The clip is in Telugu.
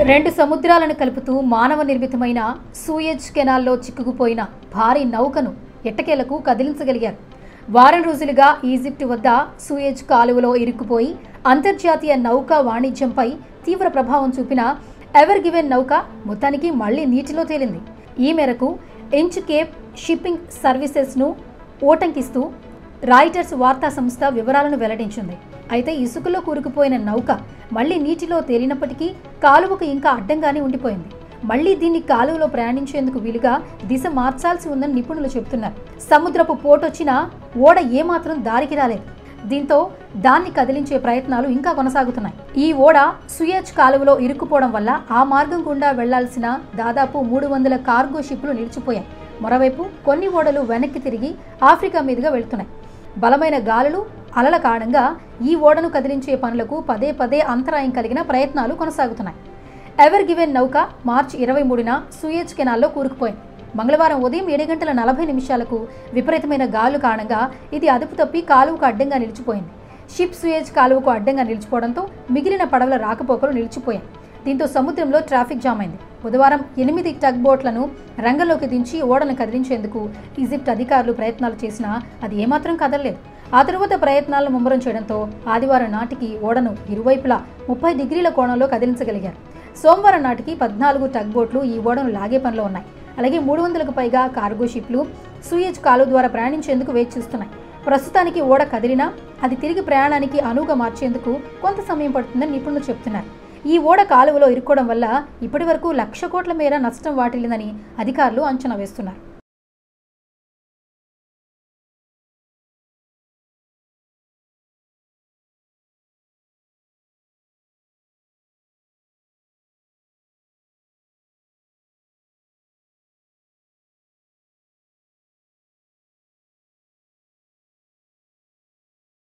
రెండు సముద్రాలను కలుపుతూ మానవ నిర్మితమైన సూయజ్ కెనాల్లో చిక్కుకుపోయిన భారీ నౌకను ఎట్టకేలకు కదిలించగలిగారు వారం రోజులుగా ఈజిప్ట్ వద్ద సూయజ్ కాలువలో ఇరుక్కుపోయి అంతర్జాతీయ నౌకా వాణిజ్యంపై తీవ్ర ప్రభావం చూపిన ఎవర్ గివెన్ నౌక మొత్తానికి మళ్లీ నీటిలో తేలింది ఈ మేరకు ఇంచ్ కేప్ షిప్పింగ్ సర్వీసెస్ను ఓటంకిస్తూ రాయిటర్స్ వార్తా సంస్థ వివరాలను వెల్లడించింది అయితే ఇసుకలో కూరుకుపోయిన నౌక మళ్లీ నీటిలో తేలినప్పటికీ కాలువకు ఇంకా అడ్డంగానే ఉండిపోయింది మళ్లీ దీన్ని కాలువలో ప్రయాణించేందుకు వీలుగా దిశ మార్చాల్సి ఉందని నిపుణులు చెబుతున్నారు సముద్రపు పోటొచ్చినా ఓడ ఏమాత్రం దారికి రాలేదు దీంతో దాన్ని కదిలించే ప్రయత్నాలు ఇంకా కొనసాగుతున్నాయి ఈ ఓడ సుయజ్ కాలువలో ఇరుక్కుపోవడం వల్ల ఆ మార్గం గుండా వెళ్లాల్సిన దాదాపు మూడు వందల కార్గో షిప్లు నిలిచిపోయాయి మరోవైపు కొన్ని ఓడలు వెనక్కి తిరిగి ఆఫ్రికా మీదుగా వెళ్తున్నాయి బలమైన గాలులు అలల కారణంగా ఈ ఓడను కదిలించే పనులకు పదే పదే అంతరాయం కలిగిన ప్రయత్నాలు కొనసాగుతున్నాయి ఎవర్ గివెన్ నౌక మార్చి ఇరవై మూడున సూయేజ్ కెనాల్లో కూరుకుపోయింది మంగళవారం ఉదయం ఏడు గంటల నలభై నిమిషాలకు విపరీతమైన గాలు కారణంగా ఇది అదుపు తప్పి కాలువకు అడ్డంగా నిలిచిపోయింది షిప్ సూయేజ్ కాలువకు అడ్డంగా నిలిచిపోవడంతో మిగిలిన పడవల రాకపోకలు నిలిచిపోయాయి దీంతో సముద్రంలో ట్రాఫిక్ జామ్ అయింది బుధవారం ఎనిమిది టగ్ బోట్లను రంగంలోకి దించి ఓడను కదిలించేందుకు ఈజిప్ట్ అధికారులు ప్రయత్నాలు చేసినా అది ఏమాత్రం కదలలేదు ఆ తరువాత ప్రయత్నాలను ముమ్మరం చేయడంతో ఆదివారం నాటికి ఓడను ఇరువైపులా ముప్పై డిగ్రీల కోణంలో కదిలించగలిగారు సోమవారం నాటికి పద్నాలుగు టగ్ బోట్లు ఈ ఓడను లాగే పనిలో ఉన్నాయి అలాగే మూడు వందలకు పైగా కార్గో షిప్లు సూయేజ్ కాలువ ద్వారా ప్రయాణించేందుకు వేచి చూస్తున్నాయి ప్రస్తుతానికి ఓడ కదిలినా అది తిరిగి ప్రయాణానికి అనువుగా మార్చేందుకు కొంత సమయం పడుతుందని నిపుణులు చెబుతున్నారు ఈ ఓడ కాలువలో ఇరుక్కోవడం వల్ల ఇప్పటి వరకు లక్ష కోట్ల మేర నష్టం వాటిల్లిందని అధికారులు అంచనా వేస్తున్నారు